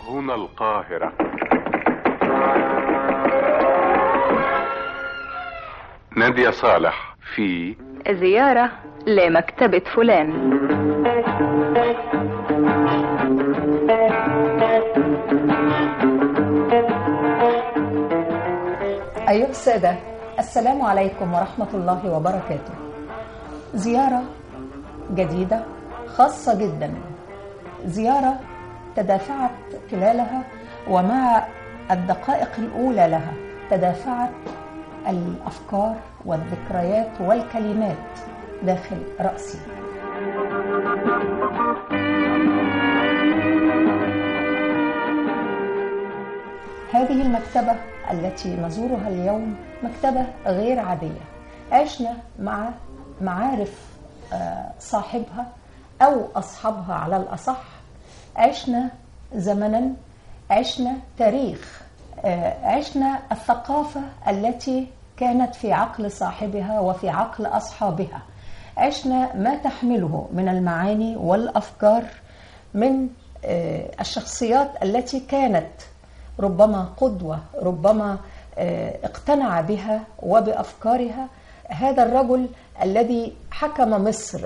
هنا القاهرة نادية صالح في زيارة لمكتبة فلان أيها السادة السلام عليكم ورحمة الله وبركاته زيارة جديدة خاصة جدا زيارة تدافعت خلالها ومع الدقائق الأولى لها تدافعت الأفكار والذكريات والكلمات داخل رأسي هذه المكتبة التي نزورها اليوم مكتبة غير عادية عشنا مع معارف آه، صاحبها أو أصحابها على الأصح عشنا زمنا عشنا تاريخ آه، عشنا الثقافة التي كانت في عقل صاحبها وفي عقل أصحابها عشنا ما تحمله من المعاني والأفكار من آه، الشخصيات التي كانت ربما قدوة ربما آه، اقتنع بها وبأفكارها هذا الرجل الذي حكم مصر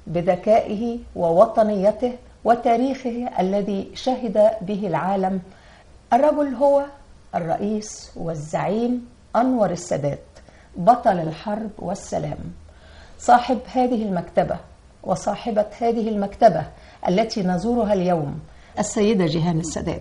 بذكائه ووطنيته وتاريخه الذي شهد به العالم الرجل هو الرئيس والزعيم أنور السادات بطل الحرب والسلام صاحب هذه المكتبة وصاحبة هذه المكتبة التي نزورها اليوم السيدة جيهان السادات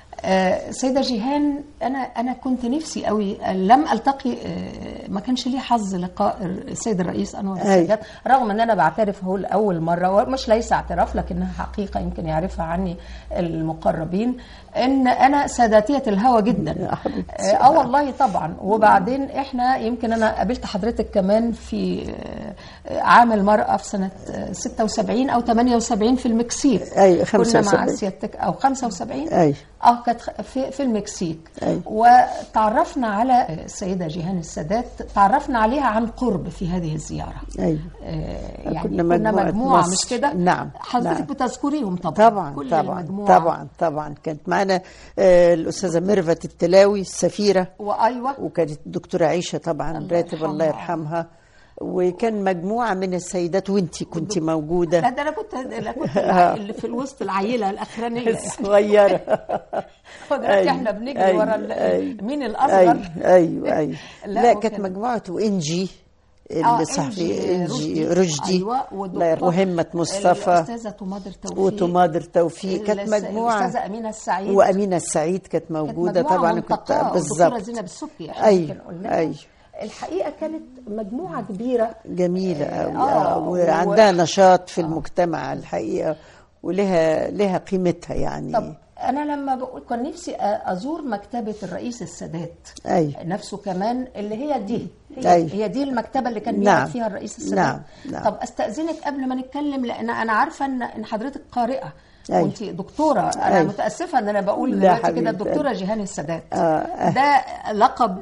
آه، سيدة جيهان أنا أنا كنت نفسي قوي لم ألتقي آه، ما كانش لي حظ لقاء السيد الرئيس أنور السادات رغم أن أنا بعترف هو لأول مرة ومش ليس اعتراف لكنها حقيقة يمكن يعرفها عني المقربين إن أنا ساداتية الهوى جدا آه آه والله طبعا وبعدين إحنا يمكن أنا قابلت حضرتك كمان في آه، عام المرأة في سنة آه، 76 أو 78 في المكسيك أيوة، كنا مع 75. سيادتك أو 75 أيوة. اه كانت خ- في في المكسيك أيوة. وتعرفنا على السيده جيهان السادات تعرفنا عليها عن قرب في هذه الزياره أيوة. آه، يعني كنا كنا مجموعة مجموعه مصر. مش كده نعم، حضرتك نعم. بتذكريهم طبعا طبعا كل طبعا المجموعة. طبعا طبعا كانت معنا آه، الاستاذه ميرفت التلاوي السفيره وايوه وكانت الدكتوره عيشه طبعا الله راتب الله يرحمها. يرحمها وكان مجموعه من السيدات وانتي كنت لا موجوده ده انا كنت لا كنت الع- اللي في الوسط العيله الاخرانيه يعني. صغيره ودلوقتي أيوة، احنا بنجري أيوة، ورا ال- أيوة. مين الاصغر ايوه ايوه ايوه لا، لا, وكان- كانت مجموعه انجي آه، الصحفي إنجي انجي رشدي ايوه الله والدكتور- يرحمه وهمه مصطفى الاستاذه تماضر توفيق وتماضر توفيق كانت الس- مجموعه الاستاذه امينه السعيد وامينه السعيد كانت كانت موجوده مجموعة طبعا منتقاة، كنت والدكتورة بالظبط زينب السكي احنا أيوة، يمكن قلنا أيوة. الحقيقه كانت مجموعه كبيره جميله قوي آه، آه و- وعندها نشاط في المجتمع الحقيقه ولها لها قيمتها يعني طب انا لما بقول كان نفسي أ- ازور مكتبه الرئيس السادات أيوة. نفسه كمان اللي هي دي هي, أيوة. هي دي المكتبه اللي كان نعم. بيقعد فيها الرئيس السادات نعم، نعم. طب استاذنك قبل ما نتكلم لان انا عارفه ان ان حضرتك قارئه أيوة. وانت دكتوره انا أيوة. متاسفه ان انا بقول لا دلوقتي كده حبيبتي. الدكتوره جيهان السادات آه. ده لقب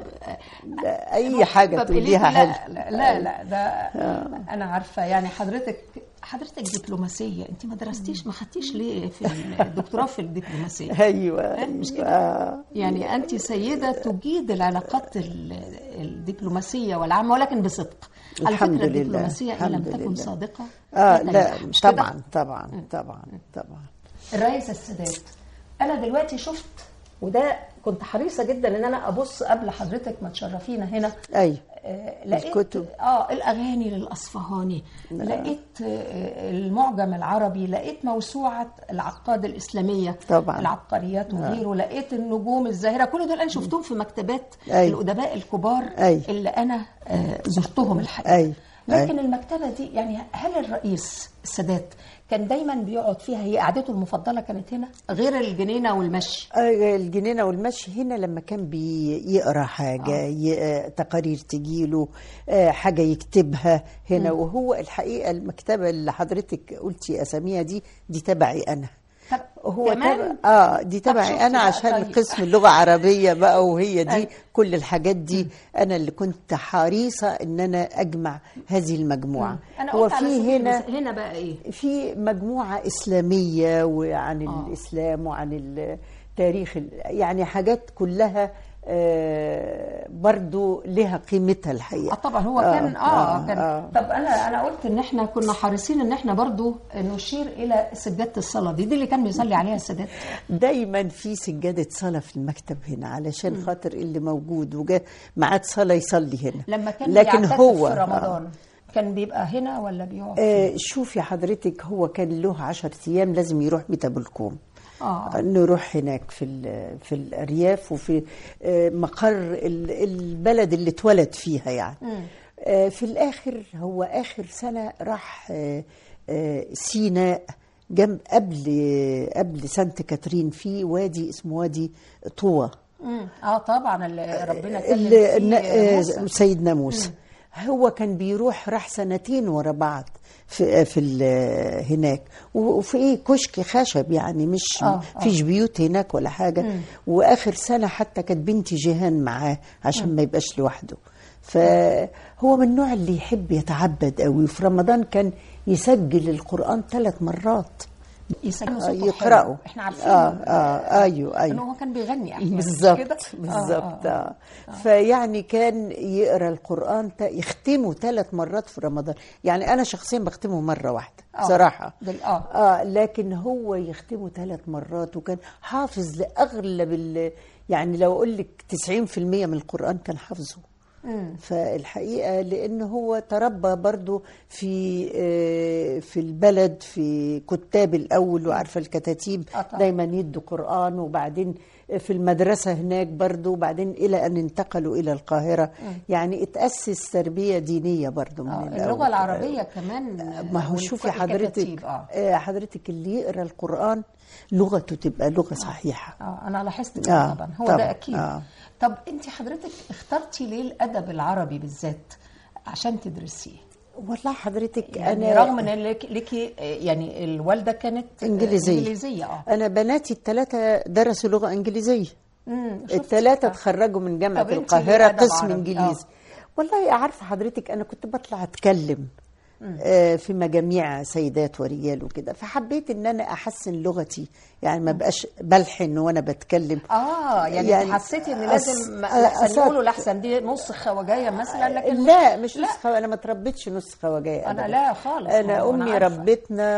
لا، اي حاجه محبب تقوليها إليكي. حلو لا لا, لا ده انا عارفه يعني حضرتك حضرتك دبلوماسيه انت ما درستيش ما خدتيش ليه في الدكتوراه في الدبلوماسيه ايوه مش أيوة. كده؟ آه. يعني انت سيده تجيد العلاقات ال- الدبلوماسيه والعامه ولكن بصدق على الحمد فكره لله. الدبلوماسيه ان لم الحمد تكن لله. صادقه اه لا لا تنجح. مش كده؟ طبعا طبعا طبعا طبعا الرئيس السادات انا دلوقتي شفت وده كنت حريصه جدا ان انا ابص قبل حضرتك ما تشرفينا هنا ايوه آه، لقيت الكتب. اه الاغاني للاصفهاني لقيت آه، المعجم العربي لقيت موسوعه العقاد الاسلاميه طبعا. العبقريات وغيره لقيت النجوم الزاهره كل دول انا شفتهم في مكتبات أيوة. الادباء الكبار أيوة. اللي انا آه، زرتهم الحقيقه أيوة. لكن المكتبه دي يعني هل الرئيس السادات كان دايما بيقعد فيها هي قعدته المفضله كانت هنا غير الجنينه والمشي آه، الجنينة والمشي هنا لما كان بيقرا حاجة ي- آه، تقارير تجيله آه، حاجة يكتبها هنا وهو الحقيقة المكتبة اللي حضرتك قلتي أساميها دي دي تبعي أنا طب هو كمان تبع اه دي طب تبعي شفتي انا بقى عشان طيب. قسم اللغه عربيه بقى وهي دي أيوة. كل الحاجات دي انا اللي كنت حريصه ان انا اجمع هذه المجموعه انا هو قلت على في سبيل هنا المثال- هنا بقى ايه في مجموعة إسلامية وعن آه. الإسلام وعن ال- تاريخ ال- يعني حاجات كلها آه، برضو لها قيمتها اه الحقيقه طبعا هو كان اه, كان طب انا انا قلت ان احنا كنا حريصين ان احنا برضو نشير الى سجاده الصلاه دي دي اللي كان بيصلي عليها السادات دايما في سجاده صلاه في المكتب هنا علشان خاطر اللي موجود وجاء ميعاد صلاه يصلي هنا لما كان لكن بيعتكف هو في رمضان كان بيبقى هنا ولا بيقعد آه شوفي حضرتك هو كان له عشر ايام لازم يروح بيت ابو الكوم اه نروح هناك في ال- في الارياف وفي آه، مقر ال- البلد اللي اتولد فيها يعني آه، في الاخر هو اخر سنه راح آه، آه، سيناء جنب قبل قبل سانت كاترين في وادي اسمه وادي طوى مم. اه طبعا اللي ربنا كلم اللي فيه آه، موسى. سيدنا موسى هو كان بيروح راح سنتين ورا بعض في في ال- هناك وفي ايه كشك خشب يعني مش آه، آه. فيش بيوت هناك ولا حاجه واخر سنه حتى كانت بنتي جيهان معاه عشان ما يبقاش لوحده فهو من النوع اللي يحب يتعبد قوي وفي رمضان كان يسجل القران ثلاث مرات يسجلوا آه، صوته حلو. يقرأوا احنا عارفين اه اه ايوه ايوه انه هو كان بيغني احيانا مش بالظبط كده؟ بالظبط آه. آه. فيعني كان يقرا القران تا- يختمه ثلاث مرات في رمضان يعني انا شخصيا بختمه مره واحده آه. صراحه دل- آه. اه لكن هو يختمه ثلاث مرات وكان حافظ لاغلب ال- يعني لو اقول لك 90% من القران كان حافظه فالحقيقه لان هو تربى برضو في آه، في البلد في كتاب الاول وعارفه الكتاتيب آه طبعا. دايما يدوا قران وبعدين في المدرسه هناك برضو وبعدين الى ان انتقلوا الى القاهره يعني اتاسس تربيه دينيه برضو من آه. الأول. اللغه العربيه كمان ما هو والك- شوفي حضرتك الكتاتيب، اه آه، حضرتك اللي يقرا القران لغته تبقى لغه صحيحه اه انا لاحظت كده آه، طبعا هو طبعاً، ده اكيد آه. طب انت حضرتك اخترتي ليه الادب العربي بالذات عشان تدرسيه والله حضرتك يعني انا رغم ان لك ليكي يعني الوالده كانت انجليزيه انجليزيه اه انا بناتي الثلاثه درسوا لغه انجليزيه مم، شفتي؟ الثلاثه آه. اتخرجوا من جامعه طب انت القاهره ليه أدب قسم عربي؟ انجليزي آه. والله عارفه حضرتك انا كنت بطلع اتكلم آه، في مجاميع سيدات ورجال وكده فحبيت ان انا احسن لغتي يعني ما بقاش بلحن وانا بتكلم اه يعني, يعني يعني حسيتي ان لازم أس- لحسن أساس- يقولوا لحسن دي نص خواجايه مثلا لكن لا مش لا. نسخة انا ما تربيتش نسخة وجاية أنا أبداً. لا خالص، انا ما هو أنا امي عارفة. ربتنا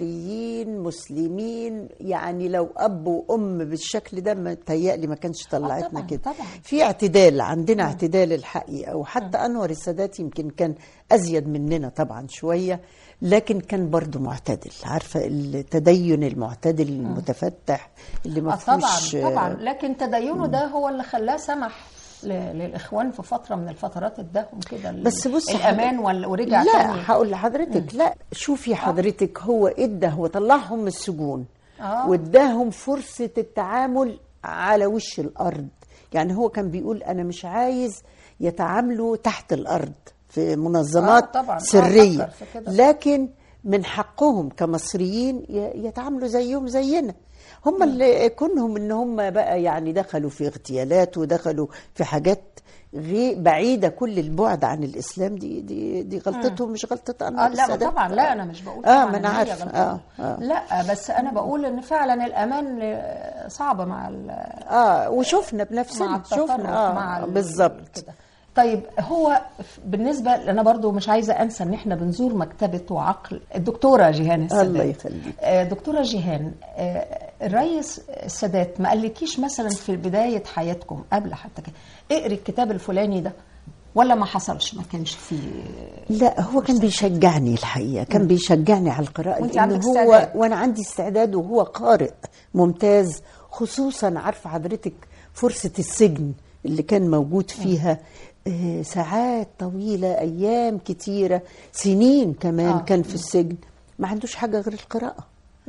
مصريين مسلمين يعني لو اب وام بالشكل ده متهيألي ما كانش طلعتنا طبعاً، كده طبعاً. في اعتدال عندنا اعتدال الحقيقة وحتى انور السادات يمكن كان ازيد مننا طبعا شوية لكن كان برضو معتدل عارفة التدين المعتدل المتفتح اللي ما آه طبعا فيهوش طبعا لكن تدينه ده هو اللي خلاه سمح ل- للاخوان في فتره من الفترات اداهم كده ال- بس بص الامان ولا- ورجع لا تاني هقول لحضرتك لا شوفي حضرتك هو ادى هو طلعهم من السجون آه. واداهم فرصه التعامل على وش الارض يعني هو كان بيقول انا مش عايز يتعاملوا تحت الارض في منظمات آه طبعاً. آه سريه فكر في كده. لكن من حقهم كمصريين ي- يتعاملوا زيهم زينا هم اللي كونهم ان هم بقى يعني دخلوا في اغتيالات ودخلوا في حاجات غي بعيده كل البعد عن الاسلام دي دي دي غلطتهم مش غلطه انور اه لا السادات. طبعا لا انا مش بقول اه طبعاً ما إن انا هي عارفه غلطتهم. اه اه لا بس انا بقول ان فعلا الامان آه، صعبه مع ال- اه وشفنا مع بنفسنا التطرف شفنا اه مع ال- بالظبط كده. طيب هو ف- بالنسبه انا برضو مش عايزه انسى ان احنا بنزور مكتبه وعقل الدكتوره جيهان السادات الله يخليك. آه، دكتوره جيهان آه، الرئيس السادات ما قالكيش مثلا في بدايه حياتكم قبل حتى كده اقري الكتاب الفلاني ده ولا ما حصلش ما كانش فيه لا هو كان بيشجعني الحقيقه كان بيشجعني على القراءه وأنت لأن عندك هو استعداد. وانا عندي استعداد وهو قارئ ممتاز خصوصا عارفه حضرتك فرصه السجن اللي كان موجود فيها آه، ساعات طويله ايام كتيره سنين كمان آه. آه. كان في السجن ما عندوش حاجه غير القراءه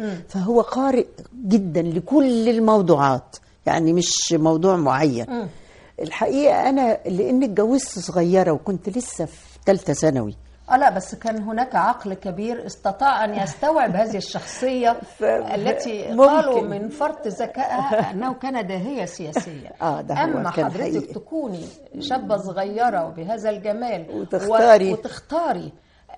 فهو قارئ جدا لكل الموضوعات يعني مش موضوع معين الحقيقه انا لان اتجوزت صغيره وكنت لسه في ثالثه ثانوي اه لا بس كان هناك عقل كبير استطاع ان يستوعب هذه الشخصيه ف- التي ممكن. قالوا من فرط ذكائها انه كان داهيه سياسيه آه، ده هو اما كان حضرتك حقيقي. تكوني شابه صغيره وبهذا الجمال وتختاري. و... وتختاري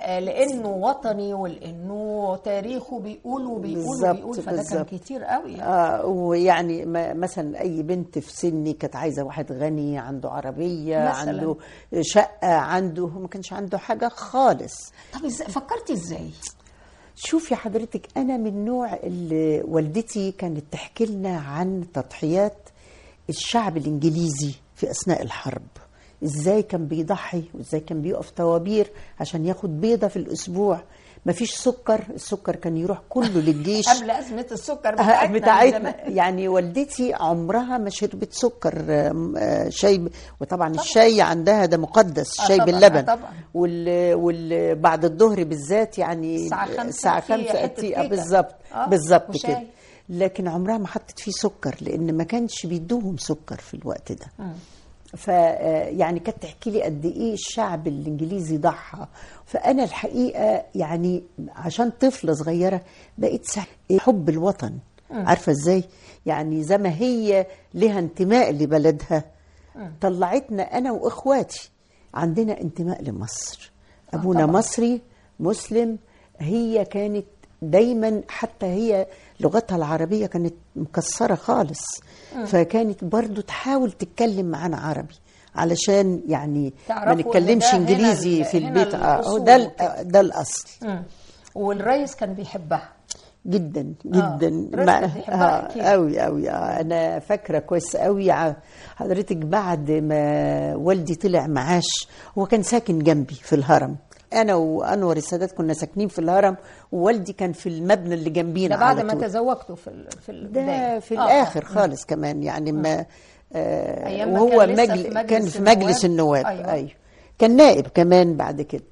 آه، لانه وطني ولانه تاريخه بيقول وبيقول بالظبط، وبيقول فده كان بالظبط. كتير قوي يعني. آه ويعني ما- مثلا اي بنت في سني كانت عايزه واحد غني عنده عربيه مثلاً. عنده شقه عنده ما كانش عنده حاجه خالص طب ازاي فكرتي ازاي؟ شوفي حضرتك انا من النوع اللي والدتي كانت تحكي لنا عن تضحيات الشعب الانجليزي في اثناء الحرب ازاي كان بيضحي وازاي كان بيقف طوابير عشان ياخد بيضه في الاسبوع مفيش سكر السكر كان يروح كله للجيش قبل ازمه السكر آه، بتاعتنا, من بتاعتنا زمان. يعني والدتي عمرها ما شربت سكر آم، آه، شاي ب- وطبعا الشاي عندها ده مقدس آه، شاي طبعاً، باللبن آه، طبعاً. وال وال بعد الظهر بالذات يعني الساعة خمسة الساعة في خمسة حتة أتي- آه، كيكة. بالظبط آه، بالظبط وشاي. كده لكن عمرها ما حطت فيه سكر لان ما كانش بيدوهم سكر في الوقت ده ف يعني كانت تحكي لي قد ايه الشعب الانجليزي ضحى فانا الحقيقه يعني عشان طفله صغيره بقيت سع- حب الوطن عارفه ازاي يعني زي ما هي لها انتماء لبلدها طلعتنا انا واخواتي عندنا انتماء لمصر ابونا طبعاً. مصري مسلم هي كانت دايما حتى هي لغتها العربية كانت مكسرة خالص فكانت برضو تحاول تتكلم معانا عربي علشان يعني ما تعرفوا إن نتكلمش ده هنا انجليزي ال- في هنا البيت اه الأصول ده ال- وكده. ده الاصل مم. والرئيس كان بيحبها جدا جدا رشدي بيحبها أكيد. قوي قوي انا فاكره كويس قوي ع- حضرتك بعد ما والدي طلع معاش هو كان ساكن جنبي في الهرم انا وانور السادات كنا ساكنين في الهرم ووالدي كان في المبنى اللي جنبينا ده بعد على ما طول. تزوجتوا في ال- في البدايه ده في آه، الاخر آه. خالص كمان يعني ما آه أيام ما وهو كان لسه مجل في مجلس كان في مجلس النواب. النواب أيوة. أيوة. ايوه كان نائب كمان بعد كده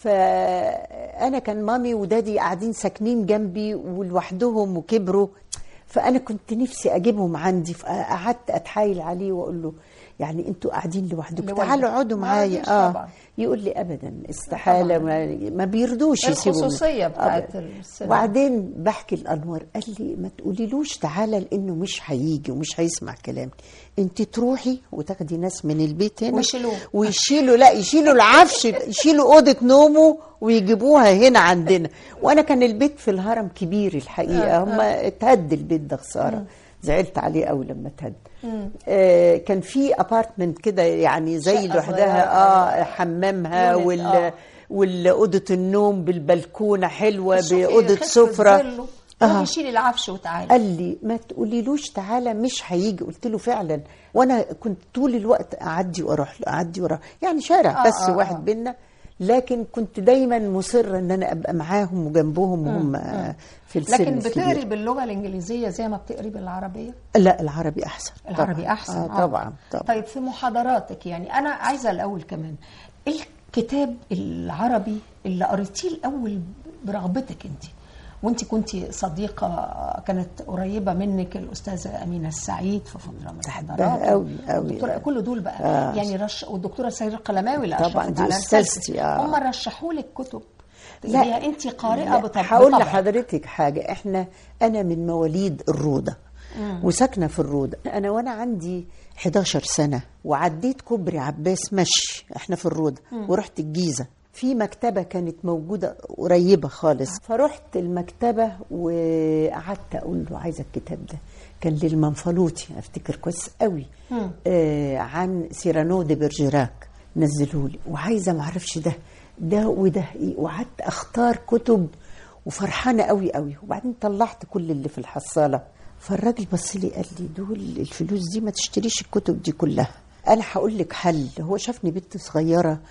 فانا كان مامي ودادي قاعدين ساكنين جنبي ولوحدهم وكبروا فانا كنت نفسي اجيبهم عندي فقعدت اتحايل عليه واقول له يعني انتوا قاعدين لوحدكم لوحدك. تعالوا اقعدوا ما معايا رضيش اه طبعاً. يقول لي ابدا استحاله ما, ما بيرضوش يسيبوا الخصوصية آه، بتاعت السينما. وبعدين بحكي لانور قال لي ما تقوليلوش تعالى لانه مش هيجي ومش هيسمع كلامي انت تروحي وتاخدي ناس من البيت هنا ويشيلوه. ويشيلوا لا يشيلوا العفش يشيلوا اوضه نومه ويجيبوها هنا عندنا وانا كان البيت في الهرم كبير الحقيقه هم اتهد البيت ده خساره زعلت عليه قوي لما اتهد آه كان في ابارتمنت كده يعني زي شقة صغيرة. لوحدها اه حمامها يونت، وال آه. والأوضة النوم بالبلكونة حلوة شوفي بأوضة خفة سفرة ظله. آه. قومي شيلي العفش وتعالي قال لي ما تقوليلوش تعالى مش هيجي قلت له فعلا وانا كنت طول الوقت اعدي واروح له اعدي واروح يعني شارع آه، بس آه، واحد آه. بينا لكن كنت دايما مصره ان انا ابقى معاهم وجنبهم وهم في السن لكن بتقري الكبير. باللغه الانجليزيه زي ما بتقري بالعربيه لا العربي احسن العربي طبعاً. احسن آه طبعا طبعا طيب في محاضراتك يعني انا عايزه الاول كمان ايه الكتاب العربي اللي قريتيه الاول برغبتك انت وانت كنت صديقه كانت قريبه منك الاستاذه امينه السعيد في فتره من الفترات أوي، أوي. والدكتورة كل دول بقى آه. يعني رش والدكتوره سير القلماوي اللي طبعاً، أشرفت دي على أستاذتي، رسالتك. آه. هم رشحوا لك كتب تقريها انت قارئه لا، بطبع هقول بطبع. لحضرتك حاجة احنا انا من مواليد الروضة وساكنة في الروضة انا وانا عندي 11 سنة وعديت كوبري عباس مشي احنا في الروضة ورحت الجيزة في مكتبة كانت موجودة قريبة خالص فرحت المكتبة وقعدت أقول له عايزة الكتاب ده كان للمنفلوطي أفتكر كويس قوي آه عن سيرانو دي برجراك نزلولي وعايزة معرفش ده ده وده إيه وقعدت أختار كتب وفرحانة قوي قوي وبعدين طلعت كل اللي في الحصالة فالراجل بص لي قال لي دول الفلوس دي ما تشتريش الكتب دي كلها انا هقول لك حل هو شافني بنت صغيره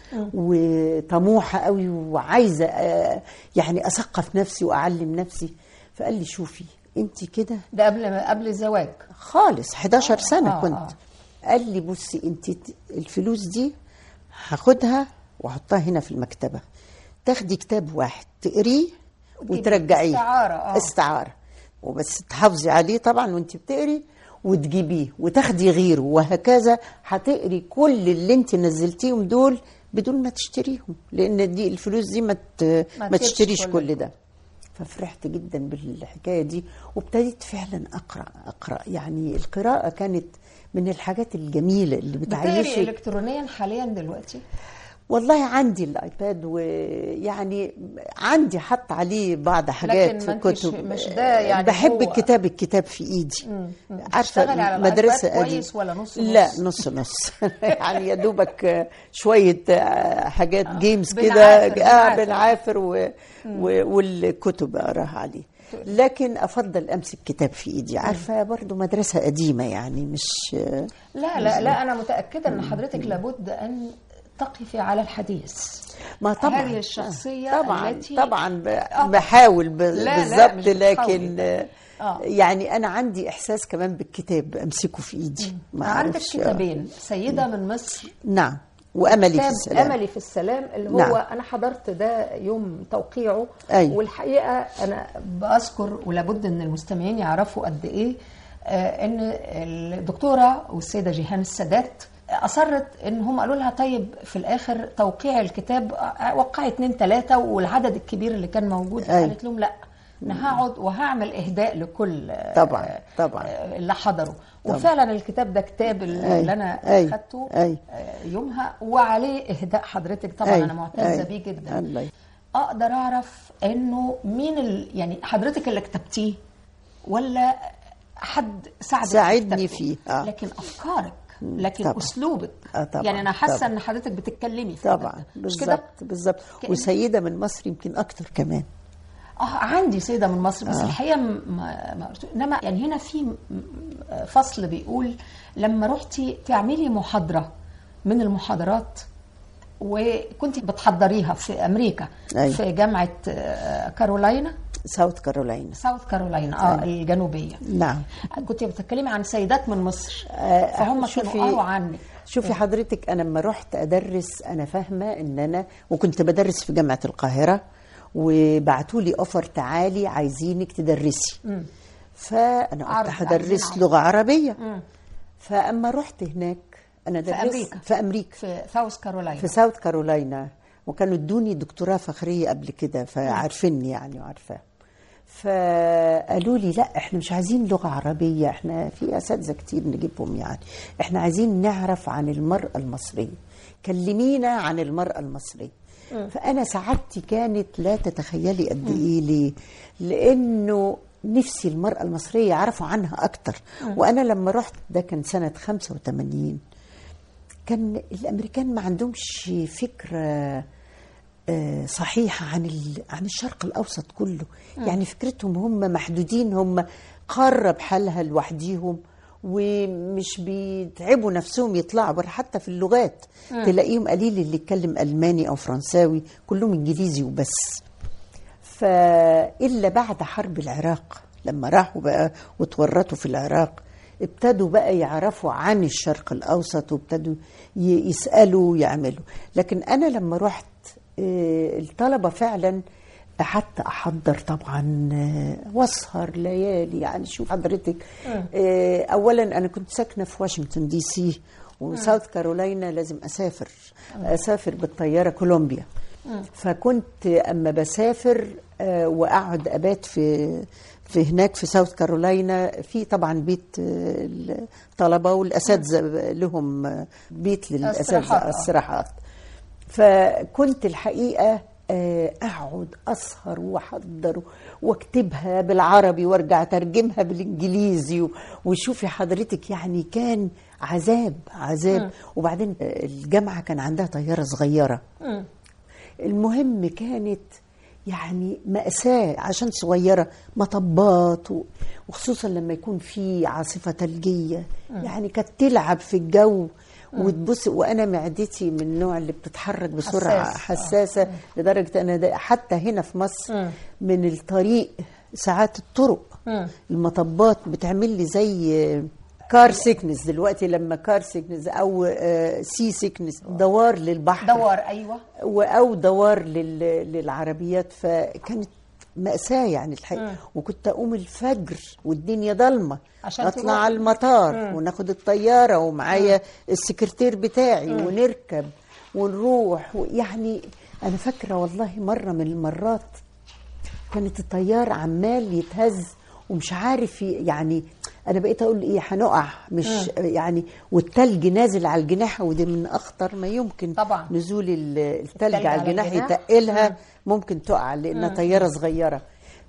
وطموحه قوي وعايزه آه، يعني اثقف نفسي واعلم نفسي فقال لي شوفي انت كده ده قبل قبل الزواج خالص 11 سنه آه، كنت آه. قال لي بصي انت ت- الفلوس دي هاخدها واحطها هنا في المكتبه تاخدي كتاب واحد تقريه وتجيبي وترجعيه استعارة، آه. استعاره وبس تحافظي عليه طبعا وانت بتقري وتجيبيه وتاخدي غيره وهكذا هتقري كل اللي انت نزلتيهم دول بدون ما تشتريهم لان دي الفلوس دي ما ت- ما ما تجيبش تشتريش كل كل ده ففرحت جدا بالحكايه دي وابتديت فعلا اقرا اقرا يعني القراءه كانت من الحاجات الجميله اللي بتقري بتعيشك الكترونيا حاليا دلوقتي والله عندي الايباد ويعني عندي حط عليه بعض حاجات ما انتش- كتب مش ده يعني بحب هو- الكتاب الكتاب في ايدي بتشتغلي على مدرسه الآيباد قديمة. كويس ولا نص لا نص؟ نص نص يعني يا دوبك شويه حاجات جيمز كده بنعافر- اه بنعافر. بنعافر و... و... والكتب اقراها عليه لكن افضل امسك كتاب في ايدي عارفه برضو مدرسه قديمه يعني مش لا لا لا انا متاكده ان حضرتك لابد ان تقفي على الحديث ما طبعا هذه الشخصية طبعا التي- طبعا ب- آه. بحاول ب- لا، لا، بالظبط مش لكن بتحاولي. آه. يعني انا عندي احساس كمان بالكتاب امسكه في ايدي ما عندك أعرفش. كتابين سيده من مصر نعم واملي في كتاب السلام املي في السلام اللي هو نعم. انا حضرت ده يوم توقيعه أيوة. والحقيقه انا بذكر ولابد ان المستمعين يعرفوا قد ايه آه، ان الدكتوره والسيده جيهان السادات اصرت ان هم قالوا لها طيب في الاخر توقيع الكتاب آه، وقعي اتنين تلاته والعدد الكبير اللي كان موجود أيوة. قالت لهم لا انا هقعد وهعمل اهداء لكل آه، طبعا طبعا آه، اللي حضروا وفعلا الكتاب ده كتاب اللي أي. انا أي. خدته أي. آه، يومها وعليه اهداء حضرتك طبعا أي. انا معتزه أي. بيه جدا الله ي- اقدر اعرف انه مين ال... يعني حضرتك اللي كتبتيه ولا حد ساعدك في ساعدني كتابته؟ فيه، آه. لكن افكارك لكن طبعا. اسلوبك آه، طبعا، يعني انا حاسه طبعا. ان حضرتك بتتكلمي في طبعا ده. مش كده بالظبط بالظبط كأن- وسيده من مصر يمكن اكتر كمان اه عندي سيده من مصر بس آه. الحقيقه م- ما ما قلت- انما يعني هنا في م- م- فصل بيقول لما رحتي تعملي محاضره من المحاضرات وكنت بتحضريها في امريكا أيوة. في جامعه آه، كارولاينا ساوث كارولاينا ساوث كارولاينا اه الجنوبيه نعم كنت بتتكلمي عن سيدات من مصر آه، فهم شوفي- كانوا قروا عنك شوفي حضرتك انا لما رحت ادرس انا فاهمه ان انا وكنت بدرس في جامعه القاهره وبعتوا لي اوفر تعالي عايزينك تدرسي فانا عربي، قلت عايزين هدرس عربي. لغه عربيه فاما رحت هناك انا درست أمريكا. في امريكا في ساوث كارولاينا في ساوث كارولاينا وكانوا ادوني دكتوراه فخريه قبل كده فعارفيني يعني وعارفاه فقالوا لي لا احنا مش عايزين لغه عربيه احنا في اساتذه كتير نجيبهم يعني احنا عايزين نعرف عن المراه المصريه كلمينا عن المراه المصريه فانا سعادتي كانت لا تتخيلي قد ايه ليه لانه نفسي المراه المصريه يعرفوا عنها اكتر وانا لما رحت ده كان سنه 85 كان الامريكان ما عندهمش فكره آه، صحيحه عن ال- عن الشرق الاوسط كله يعني فكرتهم هم محدودين هم قاره بحالها لوحديهم ومش بيتعبوا نفسهم يطلعوا بره حتى في اللغات تلاقيهم قليل اللي يتكلم الماني او فرنساوي كلهم انجليزي وبس فإلا بعد حرب العراق لما راحوا بقى وتورطوا في العراق ابتدوا بقى يعرفوا عن الشرق الأوسط وابتدوا ي- يسألوا ويعملوا لكن أنا لما رحت آه، الطلبة فعلا قعدت أحضر طبعا آه، واسهر ليالي يعني شوف حضرتك آه، أولا أنا كنت ساكنة في واشنطن دي سي وساوث كارولاينا لازم أسافر أسافر بالطيارة كولومبيا فكنت اما بسافر آه، واقعد ابات في في هناك في ساوث كارولاينا في طبعا بيت آه، الطلبه والاساتذه لهم آه، بيت استراحات، للاساتذه آه. استراحات فكنت الحقيقه آه، اقعد اسهر واحضر واكتبها بالعربي وارجع اترجمها بالانجليزي و- وشوفي حضرتك يعني كان عذاب عذاب وبعدين آه، الجامعه كان عندها طياره صغيره المهم كانت يعني مأساة عشان صغيرة مطبات و- وخصوصا لما يكون في عاصفة ثلجية يعني كانت تلعب في الجو وتبص وانا معدتي من النوع اللي بتتحرك بسرعه حساس. حساسه لدرجه انا ده حتى هنا في مصر من الطريق ساعات الطرق المطبات بتعمل لي زي كار سيكنس دلوقتي لما كار سيكنس او آه، سي سيكنس دوار للبحر دوار ايوه و- او دوار لل- للعربيات فكانت مأساة يعني الحقيقة وكنت أقوم الفجر والدنيا ضلمة عشان أطلع تروح. على المطار وناخد الطيارة ومعايا السكرتير بتاعي ونركب ونروح يعني أنا فاكرة والله مرة من المرات كانت الطيار عمال يتهز ومش عارف ي- يعني انا بقيت اقول ايه هنقع مش يعني والتلج نازل على الجناح ودي من اخطر ما يمكن طبعاً. نزول ال- التلج التلج على على الجناح الجناح. يتقلها ممكن تقع لانها طياره صغيره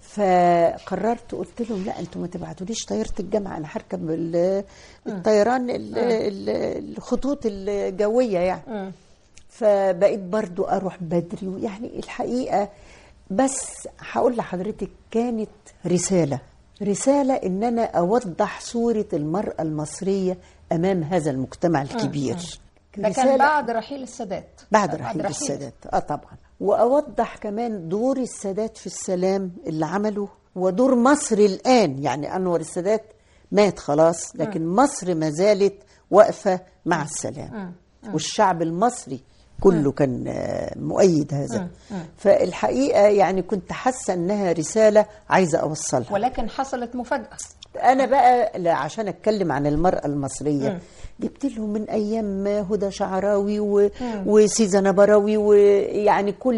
فقررت قلت لهم لا انتوا ما تبعتوليش طياره الجامعه انا هركب ال- الطيران ال- ال- الخطوط الجويه يعني فبقيت برضو اروح بدري ويعني الحقيقه بس هقول لحضرتك كانت رساله رساله ان انا اوضح صوره المراه المصريه امام هذا المجتمع الكبير ده كان بعد رحيل السادات بعد رحيل السادات اه طبعا واوضح كمان دور السادات في السلام اللي عمله ودور مصر الان يعني انور السادات مات خلاص لكن مصر ما زالت واقفه مع السلام والشعب المصري كله كان آه، مؤيد هذا فالحقيقه يعني كنت حاسه انها رساله عايزه اوصلها ولكن حصلت مفاجاه انا بقى لا عشان اتكلم عن المراه المصريه جبت لهم من ايام هدى شعراوي و... وسيزا نبراوي ويعني كل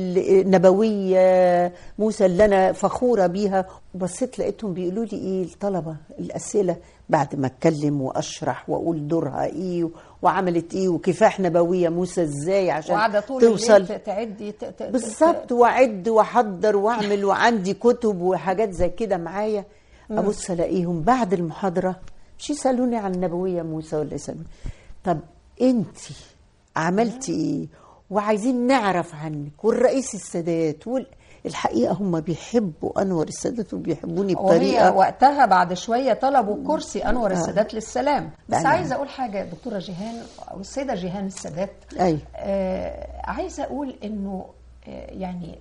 النبويه موسى اللي انا فخوره بيها وبصيت لقيتهم بيقولوا لي ايه الطلبه الاسئله بعد ما اتكلم واشرح واقول دورها ايه وعملت ايه وكفاح نبويه موسى ازاي عشان وقاعده طول توصل الليل ت- تعدي ت- ت- بالظبط واعد واحضر واعمل وعندي كتب وحاجات زي كده معايا ابص الاقيهم بعد المحاضره مش يسالوني عن النبويه موسى ولا يسالوني طب انت عملتي ايه وعايزين نعرف عنك والرئيس السادات وال... الحقيقه هم بيحبوا انور السادات وبيحبوني وهي بطريقه وقتها بعد شويه طلبوا كرسي انور السادات للسلام بس يعني- عايزه اقول حاجه دكتوره جيهان او السيده جيهان السادات أيوة. آه عايزه اقول انه آه يعني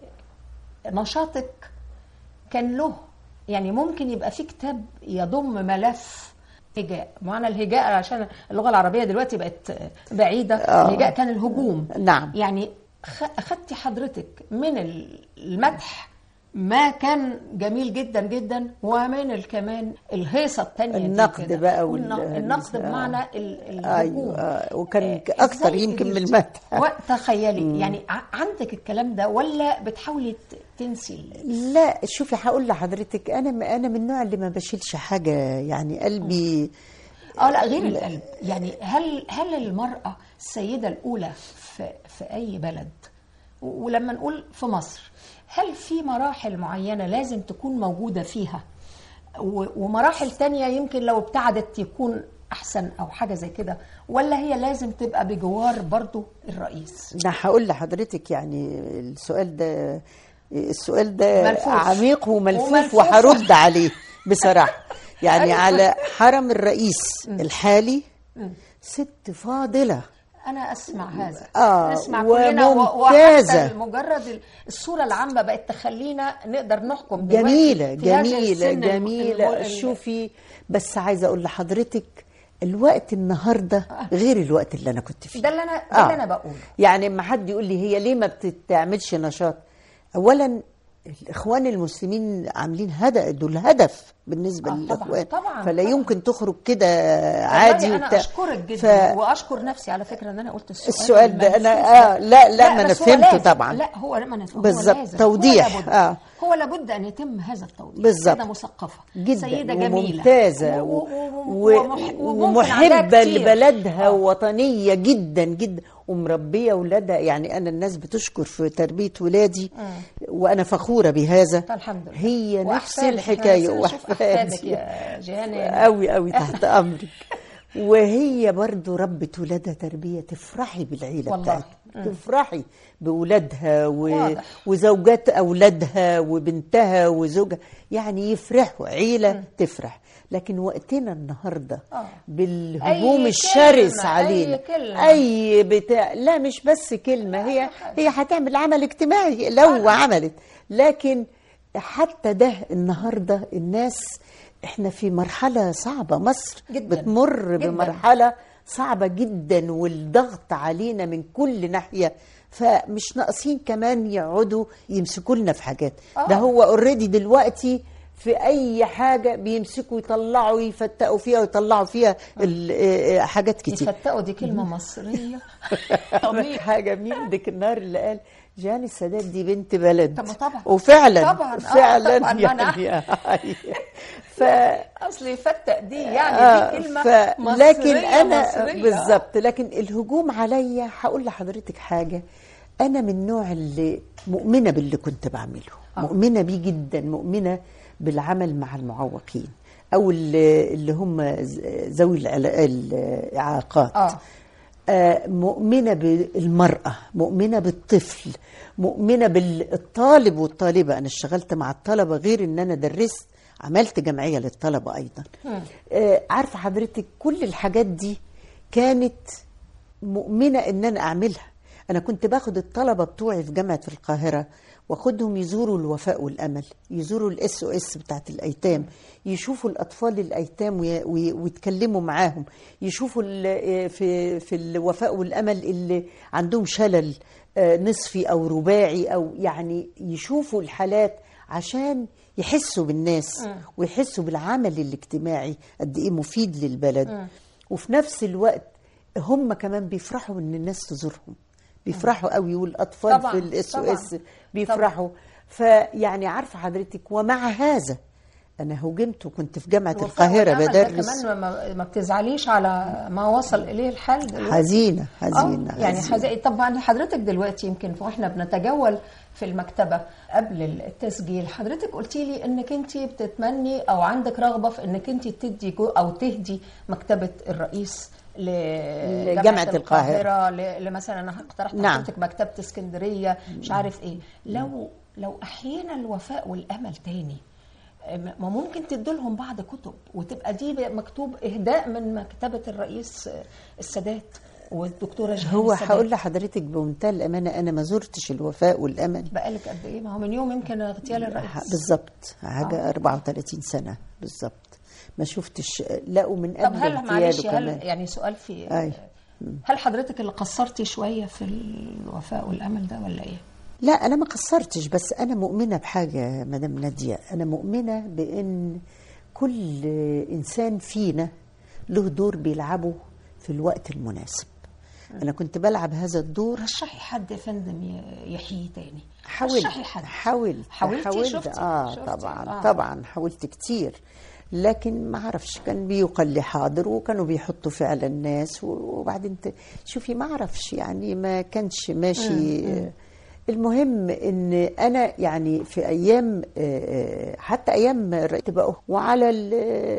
نشاطك كان له يعني ممكن يبقى في كتاب يضم ملف هجاء معنى الهجاء عشان اللغه العربيه دلوقتي بقت بعيده آه. الهجاء كان الهجوم نعم. يعني خ- اخدتي حضرتك من المدح ما كان جميل جدا جدا ومن ال- كمان الهيصه الثانيه النقد بقى وال- النقد آه. بمعنى ال- الهجوم ايوه آه، وكان آه، اكتر إزاي يمكن من قدرتي؟ المدح وتخيلي يعني ع- عندك الكلام ده ولا بتحاولي ت- تنسي ال- لا شوفي هقول لحضرتك انا انا من النوع اللي ما بشيلش حاجه يعني قلبي اه لا غير القلب يعني هل هل المراه السيده الاولى في في اي بلد و- ولما نقول في مصر هل في مراحل معينه لازم تكون موجوده فيها و- ومراحل تانية يمكن لو ابتعدت يكون احسن او حاجه زي كده ولا هي لازم تبقى بجوار برضو الرئيس انا هقول لحضرتك يعني السؤال ده السؤال ده ملفوف. عميق وملفوف وملفوف. وهرد عليه بصراحه يعني أيوة. على حرم الرئيس الحالي ست فاضله انا اسمع هذا آه، نسمع كلنا و- وممتازة. وحتى مجرد الصوره العامه بقت تخلينا نقدر نحكم دلوقتي جميلة في هذا جميلة السن الم- جميلة الم- شوفي بس عايزة أقول لحضرتك الوقت النهاردة غير الوقت اللي أنا كنت فيه ده اللي انا ده اللي انا بقوله يعني لما حد يقول لي هي ليه ما بتعملش نشاط أولا الإخوان المسلمين عاملين هدف دول هدف بالنسبة آه، طبعاً، للإخوان طبعاً، فلا طبعاً. يمكن تخرج كده عادي والله انا وبتاع. اشكرك جدا ف- واشكر نفسي على فكره ان انا قلت السؤال السؤال ده أنا- المنفوس آه، لا، لا، ما أنا بس هو فهمته لازم. طبعاً. لا هو ما أنا هو بالظبط، لازم. توضيح، هو لابد, آه. هو لابد ان يتم هذا التوضيح بالظبط. سيده مثقفه جدا سيده جميله وممتازة و- و... و- و... ومح- وممكن عندها ومحبة كتير. لبلدها آه. ووطنية جدا جدا ومربية ولادها يعني أنا الناس بتشكر في تربية ولادي وأنا فخورة بهذا الحمد لله هي نفس وأحفادك. الحكاية أنا نشوف أحفادك يا جيهان يعني. قوي قوي تحت أمرك وهي برضو ربة ولادها تربية تفرحي بالعيلة والله. بتاعتها تفرحي بولادها و... واضح. وزوجات أولادها وبنتها وزوجها يعني يفرحوا عيلة تفرح لكن وقتنا النهارده آه. بالهجوم أي الشرس كلمة، علينا أي كلمة. اي بتاع لا مش بس كلمه هي هي هتعمل عمل اجتماعي لو عملت لكن حتى ده النهارده الناس احنا في مرحله صعبه مصر جداً. بتمر جداً. بمرحله صعبه جدا والضغط علينا من كل ناحيه فمش ناقصين كمان يقعدوا يمسكوا لنا في حاجات آه. ده هو اوريدي دلوقتي في اي حاجه بيمسكوا يطلعوا يفتقوا فيها ويطلعوا فيها ال- آه، آه، حاجات كتير يفتقوا دي كلمه مصريه طبيعي حاجه مين ديك النهار اللي قال جيهان السادات دي بنت بلد طب ما طبعا. وفعلا طبعا، آه، فعلا طبعا، ما أنا- يعني ف اصلي فتق دي يعني آه، دي كلمه ف... مصرية لكن انا مصرية. بالظبط لكن الهجوم عليا هقول لحضرتك حاجه انا من النوع اللي مؤمنه باللي كنت بعمله آه. مؤمنه بيه جدا مؤمنه بالعمل مع المعوقين او اللي, اللي هم ز- ذوي العلا- الاعاقات آه. آه، مؤمنة بالمرأة مؤمنة بالطفل مؤمنة بالطالب والطالبة أنا اشتغلت مع الطلبة غير أن أنا درست عملت جمعية للطلبة أيضا آه، عارفة حضرتك كل الحاجات دي كانت مؤمنة أن أنا أعملها أنا كنت باخد الطلبة بتوعي في جامعة القاهرة واخدهم يزوروا الوفاء والامل يزوروا الاس او اس بتاعت الايتام يشوفوا الاطفال الايتام وي- وي- ويتكلموا معاهم يشوفوا ال- في في الوفاء والامل اللي عندهم شلل آه، نصفي او رباعي او يعني يشوفوا الحالات عشان يحسوا بالناس ويحسوا بالعمل الاجتماعي قد ايه مفيد للبلد وفي نفس الوقت هم كمان بيفرحوا ان الناس تزورهم بيفرحوا قوي والاطفال طبعاً، في الاس او طبعاً، اس بيفرحوا فيعني عارفه حضرتك ومع هذا انا هجمت وكنت في جامعه الوفاء القاهره والأمل ده بدرس كمان ما, ما بتزعليش على ما وصل اليه الحال دلوقتي حزينه آه، حزينه يعني حزينة. حزين طبعا حضرتك دلوقتي يمكن واحنا بنتجول في المكتبه قبل التسجيل حضرتك قلتي لي انك انت بتتمني او عندك رغبه في انك انت تدي جو او تهدي مكتبه الرئيس ل- لجامعة القاهرة. ل- لمثلا انا اقترحت نعم. حضرتك مكتبه اسكندريه مش عارف ايه لو لو احيينا الوفاء والامل تاني ما ممكن تدولهم بعض كتب وتبقى دي مكتوب اهداء من مكتبه الرئيس السادات والدكتوره جهان هو السادات. هقول لحضرتك بمنتهى الامانه انا ما زرتش الوفاء والامل بقالك قد ايه ما هو من يوم يمكن اغتيال الرئيس بالظبط حاجه 34 سنه بالظبط ما شفتش لا ومن طب قبل هل معلش اغتياله هل كمان يعني سؤال في أي. هل حضرتك اللي قصرتي شويه في الوفاء والامل ده ولا ايه؟ لا انا ما قصرتش بس انا مؤمنه بحاجه مدام ناديه انا مؤمنه بان كل انسان فينا له دور بيلعبه في الوقت المناسب انا كنت بلعب هذا الدور رشحي حد يا فندم ي- يحييه تاني حاولت رشحي حد حاولت حاولتي؟ حاولت شفتي؟ اه شفتي؟ طبعا آه. طبعا حاولت كتير لكن ما اعرفش كان بيقال لي حاضر وكانوا بيحطوا فعلا ناس وبعدين ت- شوفي ما اعرفش يعني ما كانش ماشي المهم ان انا يعني في ايام آه، آه، حتى ايام الرئيس بقوا وعلى ال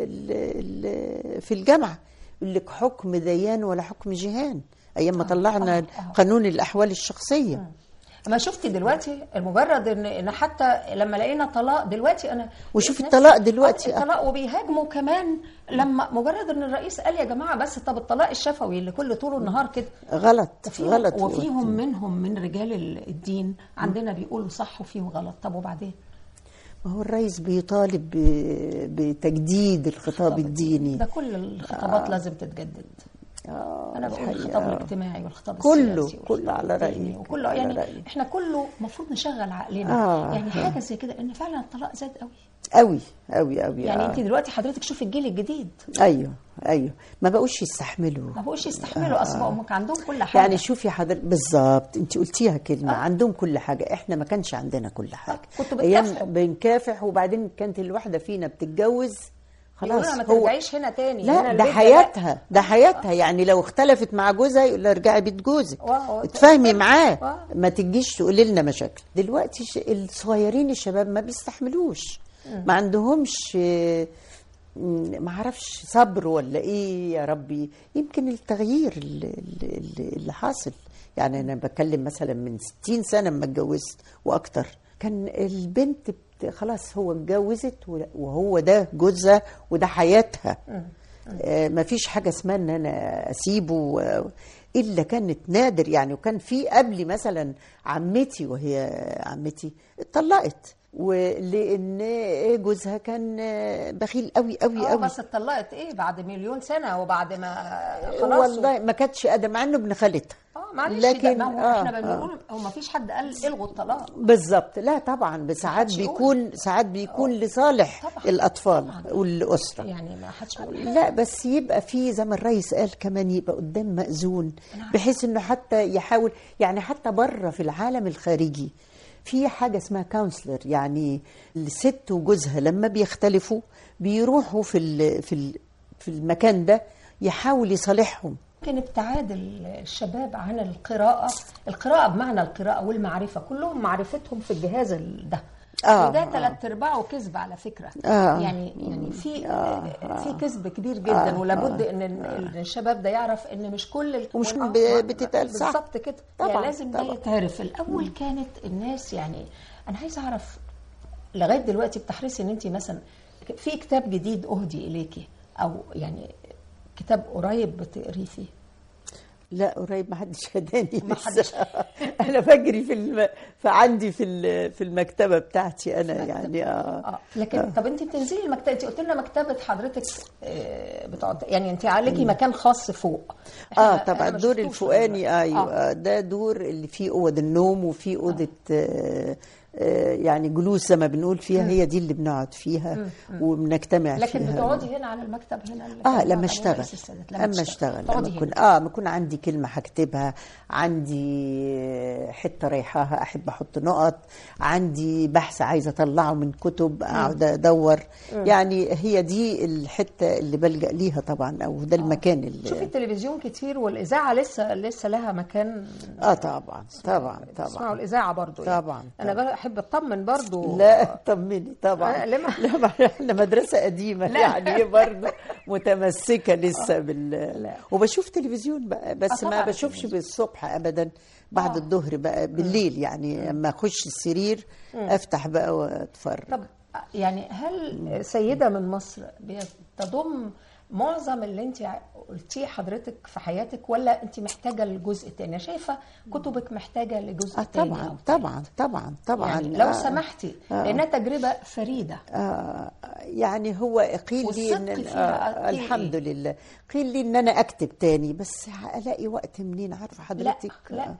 ال ال في الجامعه يقول لك حكم ديان ولا حكم جهان ايام ما طلعنا آه، آه. قانون الاحوال الشخصيه ما شفتي دلوقتي المجرد ان ان حتى لما لقينا طلاق دلوقتي انا وشوفي نفسي- الطلاق دلوقتي. آه، الطلاق وبيهاجموا كمان لما مجرد ان الرئيس قال يا جماعه بس طب الطلاق الشفوي اللي كل طول النهار كده غلط وفيهم غلط وفيهم منهم من رجال ال- الدين عندنا بيقولوا صح وفيهم غلط طب وبعدين ما هو الرئيس بيطالب ب- بتجديد الخطاب الديني ده كل الخطابات لازم تتجدد آه انا بقول الحقيقة. الخطاب الاجتماعي والخطاب كله- السياسي كله والخطاب على الديني رأيك، وكله على يعني رأيك. احنا كله المفروض نشغل عقلنا آه، يعني آه. حاجه زي كده ان فعلا الطلاق زاد قوي قوي قوي قوي يعني آه. انت دلوقتي حضرتك شوفي الجيل الجديد ايوه ايوه ما بقوش يستحملوا ما بقوش يستحملوا اصل هم كان عندهم كل حاجه يعني شوفي حضرتك بالظبط انت قلتيها كلمه عندهم كل حاجه احنا ما كانش عندنا كل حاجه كنتوا ايام بتكافحوا. بنكافح وبعدين كانت الواحده فينا بتتجوز يقولوا خلاص لها ما هو ترجعيش هنا تاني هنا لا ده البيت لا. حياتها ده حياتها يعني لو اختلفت مع جوزها يقول لها ارجعي بيت جوزك واو. اتفاهمي معاه واو. ما تجيش تقولي لنا مشاكل دلوقتي ش- الصغيرين الشباب ما بيستحملوش ما عندهمش آه، م- ما اعرفش صبر ولا ايه يا ربي يمكن التغيير اللي, اللي, اللي حاصل يعني انا بتكلم مثلا من 60 سنه لما اتجوزت واكتر كان البنت بت- خلاص هو اتجوزت وهو ده جوزها وده حياتها آه، ما فيش حاجه اسمها ان انا اسيبه آه، الا كانت نادر يعني وكان في قبلي مثلا عمتي وهي عمتي اتطلقت ولان جوزها كان آه، بخيل قوي قوي اه قوي بس اتطلقت ايه بعد مليون سنه وبعد ما خلاص والله ما كانتش قادره مع انه ابن خالتها اه معلش لكن- لكن ما هو آه، احنا بنقول هو ما فيش حد قال الغوا الطلاق بالظبط لا طبعا بس ساعات محدش يقول. بيكون ساعات بيكون لصالح طبعاً، الاطفال طبعاً. والاسره يعني ما حدش بيقول لا بس يبقى في زي ما الرئيس قال كمان يبقى قدام مأذون بحيث انه حتى يحاول يعني حتى بره في العالم الخارجي في حاجه اسمها كونسلر يعني الست وجوزها لما بيختلفوا بيروحوا في ال في ال في المكان ده يحاول يصالحهم يمكن ابتعاد الشباب عن القراءة القراءة بمعنى القراءة والمعرفة كلهم معرفتهم في الجهاز ال- ده آه، وده آه. ثلاث ارباعه كذب على فكره آه. يعني يعني في في كذب كبير جدا ولابد ان إن الشباب ده يعرف ان مش كل ال- ومش آه، ب- آه، بتتقال صح. بالظبط كده طبعاً، يعني لازم ده طبعاً. يتعرف الاول كانت الناس يعني انا عايزه اعرف لغايه دلوقتي بتحرصي ان انت مثلا في كتاب جديد اهدي اليكي او يعني كتاب قريب بتقريه فيه لا قريب ما حدش هداني ما حدش- لسه. انا بجري في الم... فعندي في ال- في المكتبه بتاعتي انا يعني اه اه لكن طب انت بتنزلي المكتبه انت قلت لنا مكتبه حضرتك آه، بتقعد يعني انت عليكي مكان خاص فوق اه إحنا- طبعا إحنا ما الدور شفتوش الفوقاني دلوقتي. ايوه آه. آه. ده دور اللي فيه اوض النوم وفيه اوضه آه. آه يعني جلوس زي ما بنقول فيها هي دي اللي بنقعد فيها وبنجتمع لكن فيها بتقعدي هنا على المكتب هنا اللي اه كان لما عليه اشتغل رئيس السادات. لما اما اشتغل لما تقعدي اكون هنا اه ما يكون عندي كلمه هكتبها عندي حته رايحاها احب احط نقط عندي بحث عايزه اطلعه من كتب اقعد ادور يعني هي دي الحته اللي بلجا ليها طبعا او ده المكان شوفي اللي التلفزيون كتير والاذاعه لسه لسه لها مكان اه طبعا طبعا تسمعوا طبعا الاذاعه برضو يعني. طبعاً، انا طبعاً. بحب اطمن برضو لا طمني طبعا آه، لما- لا ما احنا مدرسه قديمه لا. يعني برضه متمسكه لسه بال لا. وبشوف تلفزيون بقى بس آه، ما طبعاً بشوفش التلفزيون. بالصبح ابدا بعد آه. الظهر بقى بالليل يعني اما اخش السرير افتح بقى واتفرج طب يعني هل سيده من مصر بتضم معظم اللي انت قلتيه حضرتك في حياتك ولا انت محتاجه لجزء تاني شايفه كتبك محتاجه لجزء اه تاني طبعا أو طبعا طبعا طبعا يعني لو آه. سمحتي لانها تجربه فريده آه يعني هو قيل لي ان والصدق فيها آه قيل الحمد إيه؟ لله قيل لي ان انا اكتب تاني بس الاقي وقت منين عارفه لا حضرتك لا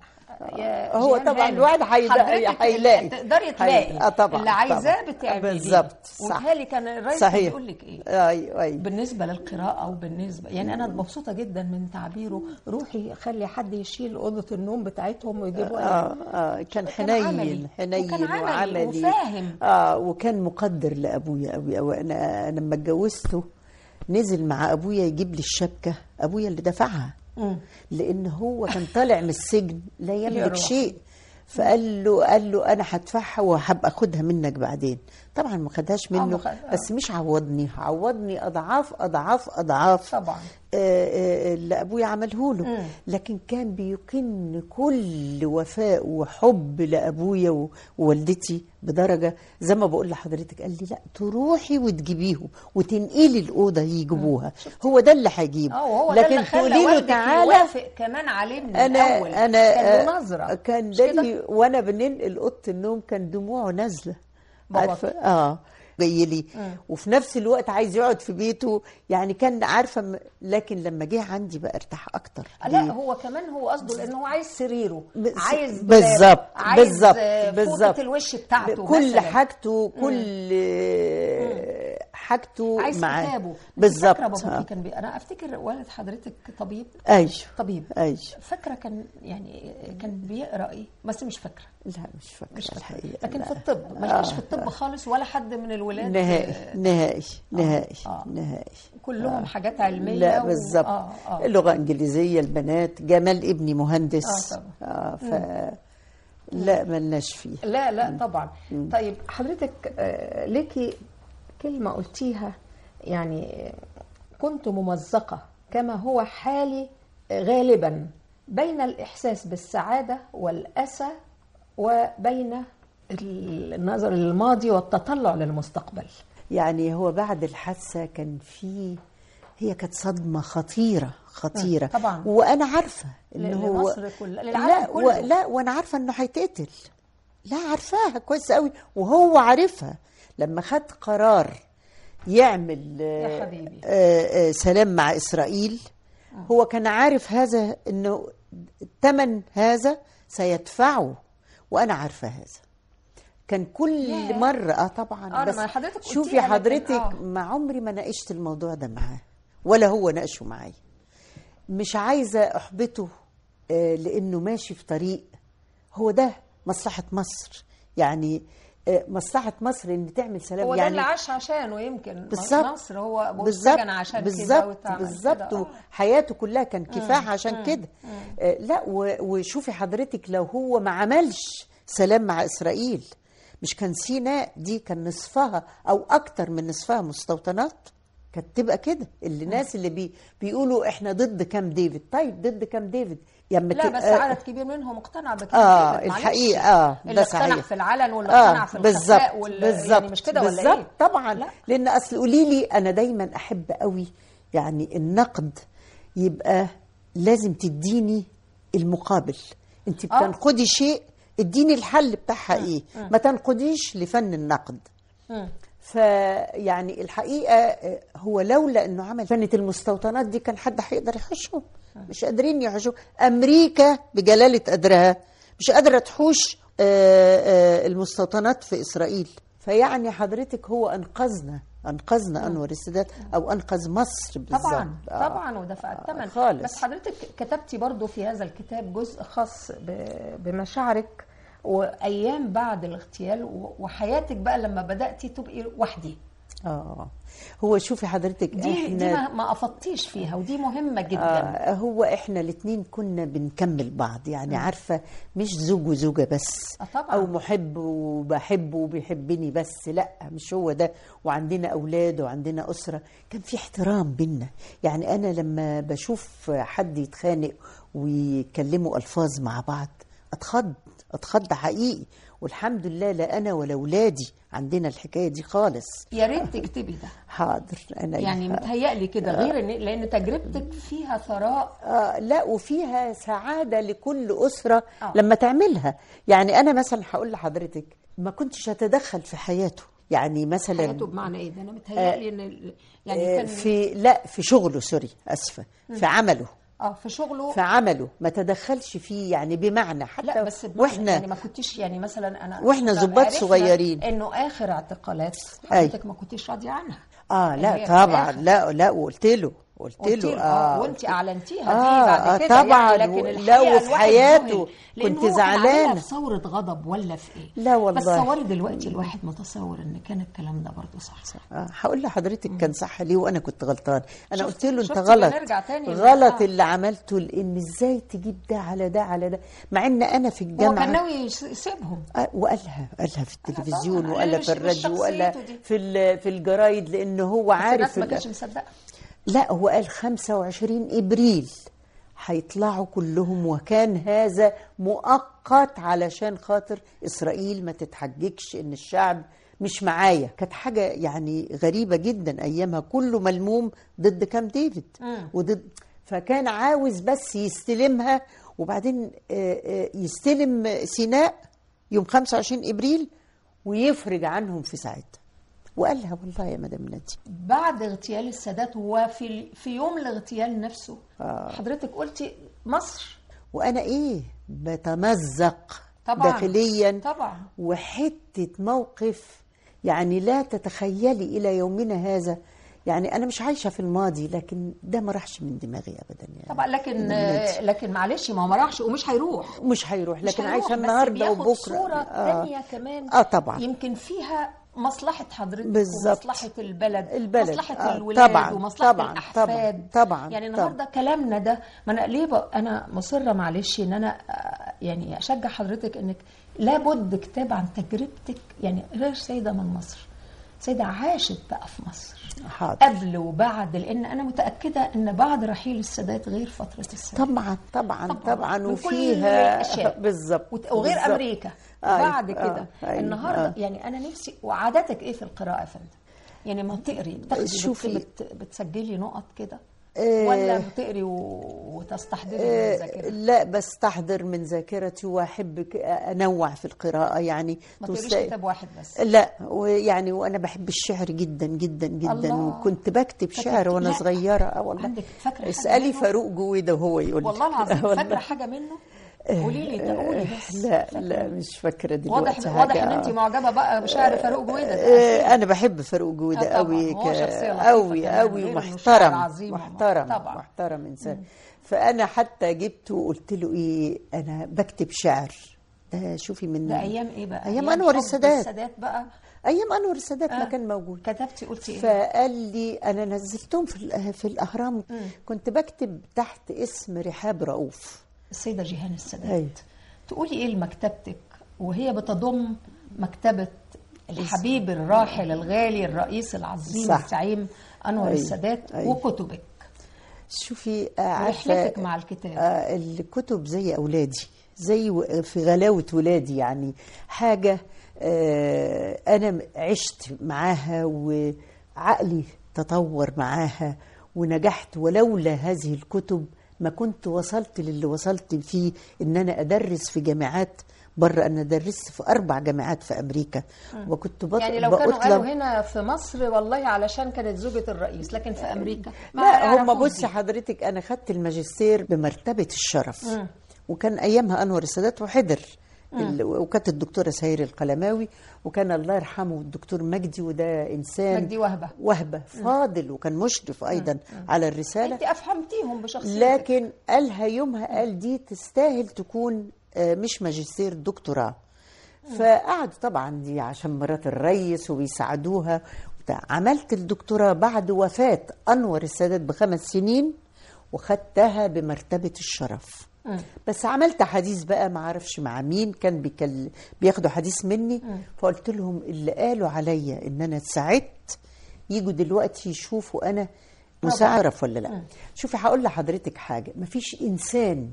يا هو جيهان طبعا هانم، الواحد هيلاقي حضرتك هيلاقي تقدري تلاقي اه طبعا اللي عايزاه طبعاً. بتعمليه بالظبط صح وبالتالي كان الرئيس صحيح بيقول لك ايه ايوه ايوه بالنسبه للقراءه وبالنسبه يعني انا مبسوطه جدا من تعبيره روحي خلي حد يشيل اوضه النوم بتاعتهم ويجيبوها اه اه كان كان حنين عملي. حنين وكان عملي وعملي وفاهم. اه وكان مقدر لابويا قوي قوي انا أنا لما اتجوزته نزل مع ابويا يجيب لي الشبكه ابويا اللي دفعها مم. لان هو كان طالع من السجن لا يملك روح. شيء فقال له قال له انا هدفعها وهبقى اخدها منك بعدين طبعا ما خدهاش آه، ما منه خد- آه. بس مش عوضني عوضني اضعاف اضعاف اضعاف طبعا. آه، آه، اللي ابويا عمله له مم. لكن كان بيكن كل وفاء وحب لابويا و- ووالدتي بدرجه زي ما بقول لحضرتك قال لي لا تروحي وتجيبيهم وتنقلي الاوضه يجيبوها هو ده اللي هيجيب اه وهو ده لكن اللي خلى تقولي له والدك تعالى يوافق كمان عليه من انا الاول انا كان له آه، نظره كان مش ده كده؟ لي- وانا بننقل اوضه النوم كان دموعه نازله باباك. عارفه اه جاي لي وفي نفس الوقت عايز يقعد في بيته يعني كان عارفه م- لكن لما جه عندي بقى ارتاح اكتر لا ليه؟ هو كمان هو قصده لان هو عايز سريره بس- عايز بالظبط دولاب، عايز بالظبط آه، بالظبط فوطه الوش بتاعته كل مثلاً. حاجته كل حاجته عايز معاه كتابه أنت بالظبط فاكره باباكي آه. كان بي... انا افتكر والد حضرتك طبيب ايوه طبيب ايوه فاكره كان يعني كان بيقرا ايه بس مش فاكره لا مش فاكره مش فاكره الحقيقه لكن لا. في الطب ما لقاش في الطب خالص ولا حد من الولاد نهائي آه، نهائي نهائي آه. نهائي كلهم حاجات علميه لا و- بالظبط اه اه لغه انجليزيه البنات جمال ابني مهندس آه طبعا. آه ف لا ملناش فيه لا لا طبعا طيب حضرتك آه، ليكي كلمة قلتيها يعني آه، كنت ممزقة كما هو حالي آه، غالبا بين الإحساس بالسعادة والأسى وبين النظر للماضي والتطلع للمستقبل يعني هو بعد الحادثه كان في هي كانت صدمه خطيره خطيره طبعاً. وانا عارفه ان ل- هو لمصر كلها، للعالم لا كله. و... لا وانا عارفه انه هيتقتل لا عارفاها كويس قوي وهو عارفها لما خد قرار يعمل يا آه، حبيبي. آه، آه، سلام مع اسرائيل هو كان عارف هذا انه ثمن هذا سيدفعه وانا عارفه هذا كان كل ياه. مره اه طبعا آه، بس ما حضرتك قلتيها، شوفي لكن حضرتك آه. ما عمري ما ناقشت الموضوع ده معاه ولا هو ناقشه معايا مش عايزه احبطه آه، لانه ماشي في طريق هو ده مصلحه مصر يعني آه، مصلحه مصر ان تعمل سلام هو ده يعني اللي عاش عشانه يمكن بالظبط مصر هو بالظبط بالسجن عشان كده بالظبط واتعمل بالظبط كده. آه. وحياته كلها كان كفاح عشان كده آه، لا و- وشوفي حضرتك لو هو ما عملش سلام مع اسرائيل مش كان سيناء دي كان نصفها او اكتر من نصفها مستوطنات كانت تبقى كده اللي الناس اللي بي بيقولوا احنا ضد كام ديفيد طيب ضد كام ديفيد يعني لا بس عدد كبير منهم اقتنع بكده اه معلش. الحقيقه اه اللي ده اقتنع صحيح في العلن واللي اقتنع في بالظبط الخفاء واللي بالظبط يعني مش كده ولا بالظبط ايه طبعا لا. لان اصل قولي لي انا دايما احب قوي يعني النقد يبقى لازم تديني المقابل انت آه. بتنقدي شيء اديني الحل بتاعها ايه ما تنقديش لفن النقد مم. فيعني الحقيقه آه، هو لولا انه عمل كانت المستوطنات دي كان حد هيقدر يحوشهم مش قادرين يحوشوا امريكا بجلاله قدرها مش قادره تحوش آه، آه، المستوطنات في اسرائيل فيعني حضرتك هو انقذنا انقذنا انور السادات او انقذ مصر بالظبط طبعا آه. طبعا ودفع الثمن خالص. بس حضرتك كتبتي برضو في هذا الكتاب جزء خاص ب- بمشاعرك وايام بعد الاغتيال و- وحياتك بقى لما بداتي تبقي وحدي اه هو شوفي حضرتك دي دي ما, ما افضتيش فيها ودي مهمه جدا آه هو احنا الاثنين كنا بنكمل بعض يعني عارفه مش زوج وزوجه بس آه طبعاً. او محب وبحبه وبيحبني بس لا مش هو ده وعندنا اولاد وعندنا اسره كان في احترام بينا يعني انا لما بشوف حد يتخانق ويكلموا الفاظ مع بعض اتخض اتخض حقيقي والحمد لله لا انا ولا اولادي عندنا الحكايه دي خالص يا ريت تكتبي ده حاضر انا يعني متهيألي كده غير ان لان تجربتك فيها ثراء آه لا وفيها سعادة لكل أسرة آه. آه. لما تعملها يعني أنا مثلا هقول لحضرتك ما كنتش أتدخل في حياته يعني مثلا حياته بمعنى ايه ده انا متهيألي ان ال- يعني آه، كان في لا في شغله سوري أسفة في عمله اه في شغله في عمله ما تدخلش فيه يعني بمعنى حتى لا بس بمعنى واحنا يعني ما كنتش يعني مثلا انا وإحنا لما ضباط عرفنا صغيرين. انه اخر اعتقالات أي. حضرتك ما كنتيش راضيه عنها اه اللي لا هي طبعا في لا لا وقلت له قلت قلت له له اه وانت قلت- اعلنتيها دي آه بعد آه كده طبعا يعني لكن و- الحقيقة لا وفي الواحد حياته ذهل، لأن كنت هو كان زعلانة. عاملها في ثورة غضب ولا في ايه لا والله. بس تصوري دلوقتي الواحد متصور ان كان الكلام ده برضه صح صح آه، هقول لحضرتك كان صح ليه وانا كنت غلطان انا شفت- قلت له انت شفتي غلط بنرجع تاني غلط آه. اللي عملته لان ازاي تجيب ده على ده على ده مع ان انا في هو الجامعه كان ناوي يس- يسيبهم آه، وقالها قالها في التلفزيون طبعاً، وقالها مش- في مش الراديو وقالها شخصيته دي. في ال- في الجرايد لانه هو بس عارف الناس ما ال- كانتش مصدقه لا هو قال 25 ابريل هيطلعوا كلهم وكان هذا مؤقت علشان خاطر اسرائيل ما تتحججش ان الشعب مش معايا كانت حاجه يعني غريبه جدا ايامها كله ملموم ضد كام ديفيد مم. وضد فكان عاوز بس يستلمها وبعدين آه، آه، يستلم سيناء يوم 25 ابريل ويفرج عنهم في ساعتها وقالها والله يا مدام نادي بعد اغتيال السادات وفي في يوم الاغتيال نفسه آه. حضرتك قلتي مصر وانا ايه بتمزق طبعاً. داخليا طبعا وحته موقف يعني لا تتخيلي الى يومنا هذا يعني انا مش عايشه في الماضي لكن ده ما راحش من دماغي ابدا يعني طبعا لكن من دماغي. لكن معلش ما هو ما راحش ومش هيروح مش هيروح مش لكن هيروح، عايشه بس النهارده بياخد وبكره صورة آه. تانية كمان اه طبعا يمكن فيها مصلحة حضرتك بالظبط. ومصلحة البلد البلد. مصلحة آه، الولاد طبعاً، ومصلحة طبعاً، الأحفاد طبعاً، طبعاً، يعني طبعاً. النهاردة كلامنا ده ما أنا ليه بقى أنا مصرة معلش إن أنا آه، يعني أشجع حضرتك إنك لابد كتاب عن تجربتك يعني غير سيدة من مصر سيدة عاشت بقى في مصر حاضر قبل وبعد لأن أنا متأكدة إن بعد رحيل السادات غير فترة السادات طبعا طبعا طبعاً. طبعا من كل وفيها الأشياء. بالظبط وت- وغير بالظبط. امريكا أيوة، وبعد آه، كده أيوة، النهارده آه. يعني انا نفسي وعاداتك ايه في القراءه يا فندم؟ يعني ما تقري بتاخدي شوفي. بت بت بتسجلي نقط كده آه، ولا بتقري و- وتستحضري من آه، الذاكره لا بستحضر من ذاكرتي واحب ك- انوع في القراءه يعني ما تقريش تست- كتاب واحد بس لا ويعني وانا بحب الشعر جدا جدا جدا الله. وكنت بكتب شعر وانا لا. صغيره اه والله عندك فاكرة حاجة اسالي منه؟ فاروق جويده وهو يقول لك. والله العظيم آه والله. فاكره حاجه منه قولي لي قولي بس لا لا مش فاكره دلوقتي واضح حاجة. واضح ان انت معجبه بقى بشعر فاروق جويده ده آه، انا بحب فاروق جويده آه، طبعاً. قوي هو شخصية لطيفة قوي كمان، قوي غير إنه شاعر ومحترم عظيم. محترم طبعاً. محترم انسان فانا حتى جبته وقلت له ايه انا بكتب شعر ده شوفي من ده ايام ايه بقى ايام انور حب السادات السادات بقى ايام انور السادات ما آه. كان موجود كتبتي قلتي ايه فقال لي انا نزلتهم في الأه- في الاهرام كنت بكتب تحت اسم رحاب رؤوف السيده جيهان السادات أيوة. تقولي ايه لمكتبتك وهي بتضم مكتبه الحبيب الراحل الغالي الرئيس العظيم صح. الزعيم انور أيوة. السادات أيوة. وكتبك شوفي آه، عارفه رحلتك مع الكتاب آه، الكتب زي اولادي زي و- في غلاوه ولادي يعني حاجه آه، انا عشت معاها وعقلي تطور معاها ونجحت ولولا هذه الكتب ما كنت وصلت للي وصلت فيه ان انا ادرس في جامعات بره انا درست في اربع جامعات في امريكا وكنت بط... يعني لو كانوا بطلب- قالوا هنا في مصر والله علشان كانت زوجة الرئيس لكن في أمريكا ما لا هم يعرفوش بصي دي. حضرتك انا خدت الماجستير بمرتبه الشرف وكان ايامها انور السادات وحضر ال- وكانت الدكتوره سهير القلماوي وكان الله يرحمه الدكتور مجدي وده انسان مجدي وهبة. وهبه فاضل وكان مشرف ايضا على الرساله أنت أفهمتيهم بشخصيتك لكن قالها يومها قال دي تستاهل تكون آه، مش ماجستير دكتوراه فقعدوا طبعا دي عشان مرات الرئيس وبيساعدوها وبتاع. عملت الدكتوراه بعد وفاة أنور السادات بخمس سنين وخدتها بمرتبة الشرف بس عملت حديث بقى ما اعرفش مع مين كان بيكل... بياخدوا حديث مني فقلت لهم اللي قالوا عليا ان انا ساعدت يجوا دلوقتي يشوفوا انا مساعرف ولا لا شوفي هقول لحضرتك حاجه مفيش انسان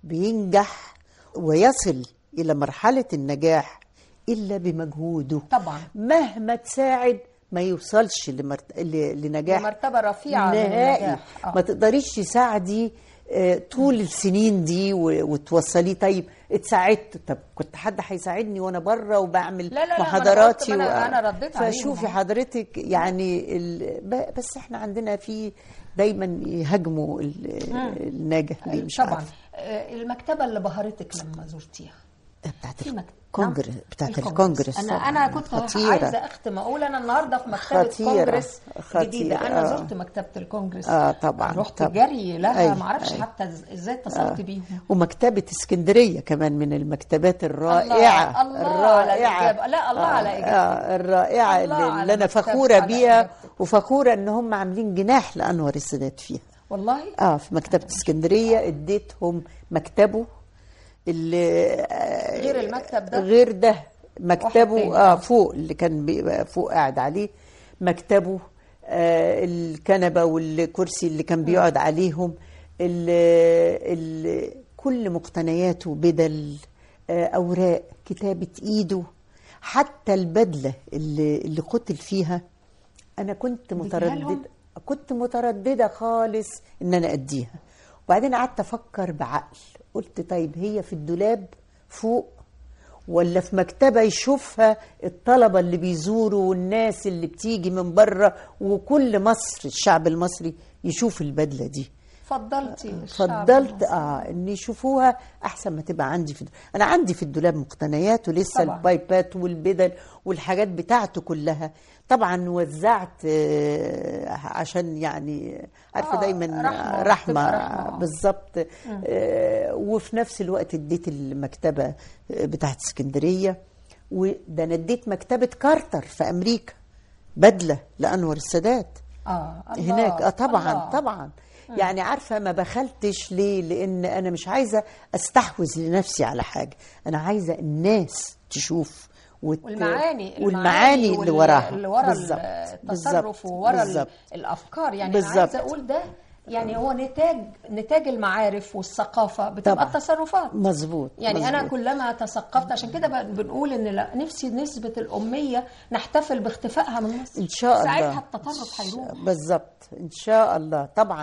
بينجح ويصل الى مرحله النجاح الا بمجهوده طبعا. مهما تساعد ما يوصلش لمرت... ل... لنجاح لمرتبة رفيعة من نهائي النجاح. آه. ما تقدريش تساعدي آه، طول السنين دي و- وتوصليه طيب اتساعدت طب كنت حد هيساعدني وانا بره وبعمل لا، لا، لا، ما أنا محاضراتي قلت- ما أنا- و- أنا رديت عليهم فشوفي أهو. حضرتك يعني ال... ب- بس احنا عندنا في دايما يهاجموا ال- الناجح دي مش طبعا عارفة. آه، المكتبة اللي بهرتك لما زرتيها بتاعت في مك- الكونجرس نعم؟ بتاعت الكونجرس انا طبعاً. انا كنت خطيرة. عايزه اختم اقول انا النهارده في مكتبه خطيرة. كونجرس خطيرة. جديده انا آه. زرت مكتبه الكونجرس آه، طبعاً، رحت طبعاً. جري لها أيوة، ما اعرفش أيوة. حتى إز- ازاي اتصلت بيهم ومكتبة اسكندرية كمان من المكتبات الرائعة الله على الإجابة. لا، الله على إجابتك. آه الرائعة الله اللي, على اللي أنا مكتبة- فخورة على بيها إجابتك. وفخورة إن هم عاملين جناح لأنور السادات فيها والله اه في مكتبة اسكندرية اديتهم مكتبه اللي آه، غير المكتب ده؟ غير ده واحد مكتبه تاني. اه فوق اللي كان بيبقى فوق قاعد عليه مكتبه آه الكنبة والكرسي اللي كان بيقعد عليهم ال ال كل مقتنياته بدل آه أوراق كتابة إيده حتى البدلة اللي, اللي قتل فيها أنا كنت اديتيها لهم؟ مترددة كنت مترددة خالص إن أنا أديها وبعدين قعدت أفكر بعقل قلت طيب هي في الدولاب فوق ولا في مكتبة يشوفها الطلبة اللي بيزوروا والناس اللي بتيجي من بره وكل مصر الشعب المصري يشوف البدلة دي فضلتي الشعب فضلت المصري. اه ان يشوفوها احسن ما تبقى عندي في انا عندي في الدولاب مقتنيات ولسه طبعاً. البايبات والبدل والحاجات بتاعته كلها طبعا وزعت آه، عشان يعني عارفه آه، دايما رحمة، رحمه, بتبقى رحمة، آه. بالظبط آه، وفي نفس الوقت اديت المكتبه آه، بتاعت اسكندريه وده انا اديت مكتبه كارتر في امريكا بدله لانور السادات اه الله. هناك اه طبعا الله. طبعا يعني عارفه ما بخلتش ليه لان انا مش عايزه استحوذ لنفسي على حاجه انا عايزه الناس تشوف وت... والمعاني والمعاني اللي وراها اللي ورا بالظبط التصرف بالظبط. وورا ال- بالظبط. الافكار يعني بالظبط. انا عايزه اقول ده يعني هو نتاج نتاج المعارف والثقافه بتبقى طبعاً. التصرفات مظبوط يعني انا مظبوط. كلما تثقفت عشان كده بقى بنقول ان لا نفسي نسبه الاميه نحتفل باختفائها من مصر ان شاء الله ساعتها التطرف هيروح بالظبط ان شاء الله طبعا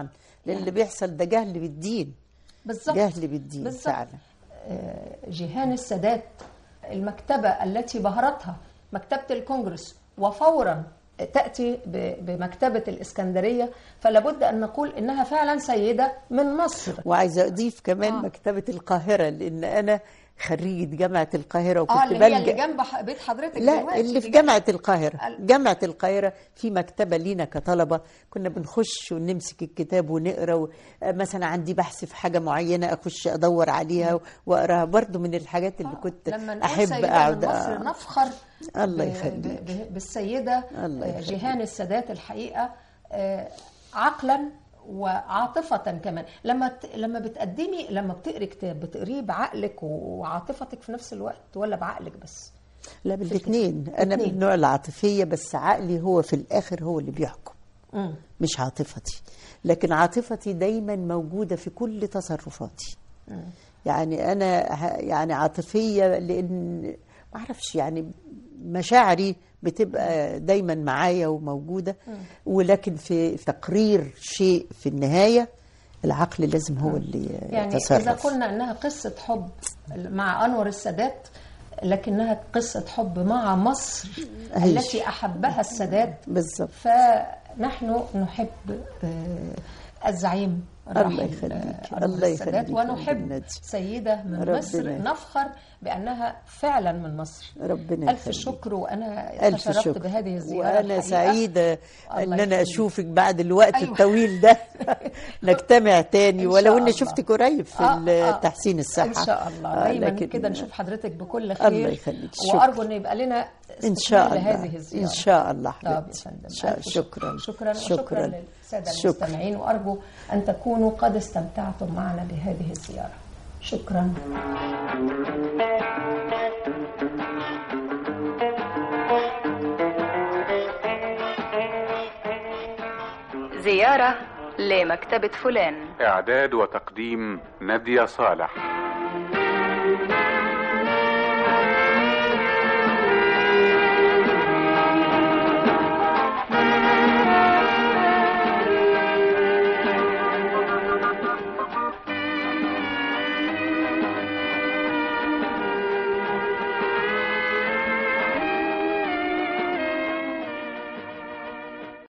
لان اللي بيحصل ده جهل بالدين بالظبط جهل بالدين بالظبط. فعلا آه، جيهان السادات المكتبة التي بهرتها مكتبة الكونجرس وفورا تأتي ب- بمكتبة الإسكندرية فلا بد أن نقول إنها فعلا سيدة من مصر وعايزه اضيف كمان آه. آه. مكتبه القاهره لان انا خريجه جامعه القاهره وكنت اه اللي هي اللي بلجأ جنب ح- بيت حضرتك لا دلوقتي اللي في دي جامعة القاهرة ال- جامعة القاهرة في مكتبة لينا كطلبة كنا بنخش ونمسك الكتاب ونقرا و... آه، مثلا عندي بحث في حاجة معينة أخش أدور عليها واقراها برضو من الحاجات اللي كنت لما نقول أحب سيدة أقعد من مصر أ- نفخر الله ب- يخليك. ب- ب- بالسيدة الله آه، يخليك. جيهان السادات الحقيقة آه، عقلا وعاطفة كمان لما ت- لما بتقدمي لما بتقري كتاب بتقريه بعقلك وعاطفتك في نفس الوقت ولا بعقلك بس لا بالاثنين أنا من الاتنين. النوع العاطفية بس عقلي هو في الآخر هو اللي بيحكم مم. مش عاطفتي لكن عاطفتي دايما موجودة في كل تصرفاتي يعني أنا ه- يعني عاطفية لأن ما أعرفش يعني مشاعري بتبقى دايما معايا وموجودة ولكن في تقرير شيء في النهاية العقل لازم هو اللي يعني يتصرف إذا قلنا أنها قصة حب مع أنور السادات لكنها قصة حب مع مصر هي. التي أحبها السادات بالظبط فنحن نحب آه، الزعيم الراحل الله يخليك. آه، أنور الله السادات يخليك يا ونحب بنتي. سيدة من ربنا مصر يخليك. نفخر بأنها فعلا من مصر ربنا ألف يخليك. شكر وأنا ألف تشرفت شكر بهذه الزيارة وأنا الحقيقة. سعيدة الله أن أنا يخليك. أشوفك بعد الوقت أيوة. الطويل ده نجتمع تاني إن ولو شاء أني الله. شفتك قريب في آه، آه. تحسين الصحة ان شاء الله آه، دايما لكن- كده نشوف حضرتك بكل خير الله يخليك. شكرا. وارجو ان يبقى لنا إن شاء استكمال الله لهذه الزياره إن شاء الله طب يا حبيبتي فندم إن شاء ألف شكرا شكرا وشكرا شكرا للساده شكرا. المستمعين وارجو ان تكونوا قد استمتعتم معنا بهذه الزياره شكرا زيارة لمكتبة فلان إعداد وتقديم نادية صالح